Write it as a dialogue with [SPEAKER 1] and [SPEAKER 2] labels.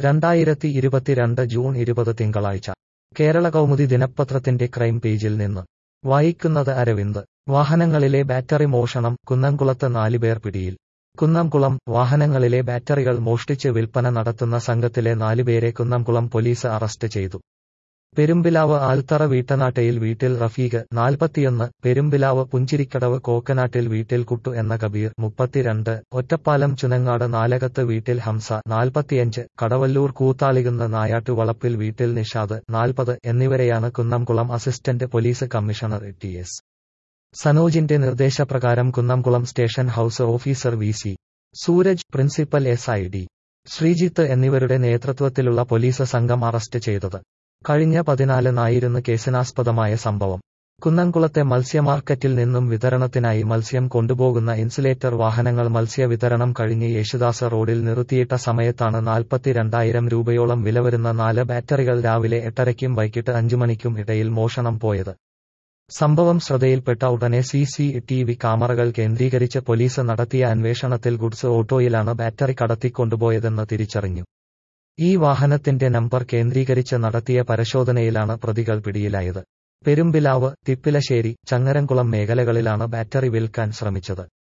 [SPEAKER 1] രണ്ടായിരത്തി ഇരുപത്തിരണ്ട് ജൂൺ ഇരുപത് തിങ്കളാഴ്ച കേരള കൗമുദി ദിനപത്രത്തിന്റെ ക്രൈം പേജിൽ നിന്ന് വായിക്കുന്നത് അരവിന്ദ് വാഹനങ്ങളിലെ ബാറ്ററി മോഷണം കുന്നംകുളത്ത് നാലുപേർ പിടിയിൽ കുന്നംകുളം വാഹനങ്ങളിലെ ബാറ്ററികൾ മോഷ്ടിച്ച് വിൽപ്പന നടത്തുന്ന സംഘത്തിലെ നാലുപേരെ കുന്നംകുളം പോലീസ് അറസ്റ്റ് ചെയ്തു പെരുമ്പിലാവ് ആൽത്തറ വീട്ടനാട്ടയിൽ വീട്ടിൽ റഫീഖ് നാൽപ്പത്തിയൊന്ന് പെരുമ്പിലാവ് പുഞ്ചിരിക്കടവ് കോക്കനാട്ടിൽ വീട്ടിൽ കുട്ടു എന്ന കബീർ മുപ്പത്തിരണ്ട് ഒറ്റപ്പാലം ചുനങ്ങാട് നാലകത്ത് വീട്ടിൽ ഹംസ നാൽപ്പത്തിയഞ്ച് കടവല്ലൂർ കൂത്താളികുന്ന് നായാട്ടുവളപ്പിൽ വീട്ടിൽ നിഷാദ് നാൽപ്പത് എന്നിവരെയാണ് Kunnamkulam assistant police commissioner T S സനോജിന്റെ നിർദ്ദേശപ്രകാരം Kunnamkulam station house officer V C Sooraj principal S I D Sreejith എന്നിവരുടെ നേതൃത്വത്തിലുള്ള പോലീസ് സംഘം അറസ്റ്റ് ചെയ്തത് കഴിഞ്ഞ പതിനാലിനായിരുന്നു കേസിനാസ്പദമായ സംഭവം കുന്നംകുളത്തെ മത്സ്യമാർക്കറ്റിൽ നിന്നും വിതരണത്തിനായി മത്സ്യം കൊണ്ടുപോകുന്ന ഇൻസുലേറ്റർ വാഹനങ്ങൾ മത്സ്യ വിതരണം കഴിഞ്ഞ് യേശുദാസ റോഡിൽ നിർത്തിയിട്ട സമയത്താണ് നാൽപ്പത്തിരണ്ടായിരം രൂപയോളം വില വരുന്ന നാല് ബാറ്ററികൾ രാവിലെ എട്ടരയ്ക്കും വൈകിട്ട് അഞ്ചു മണിക്കും ഇടയിൽ മോഷണം പോയത് സംഭവം ശ്രദ്ധയിൽപ്പെട്ട ഉടനെ സി സി ടി വി ക്യാമറകൾ കേന്ദ്രീകരിച്ച് പോലീസ് നടത്തിയ അന്വേഷണത്തിൽ ഗുഡ്സ് ഓട്ടോയിലാണ് ബാറ്ററി കടത്തിക്കൊണ്ടുപോയതെന്ന് തിരിച്ചറിഞ്ഞു ഈ വാഹനത്തിന്റെ നമ്പർ കേന്ദ്രീകരിച്ച് നടത്തിയ പരിശോധനയിലാണ് പ്രതികൾ പിടിയിലായത് പെരുമ്പിലാവ് തിപ്പിലശ്ശേരി ചങ്ങരംകുളം മേഖലകളിലാണ് ബാറ്ററി വിൽക്കാൻ ശ്രമിച്ചത്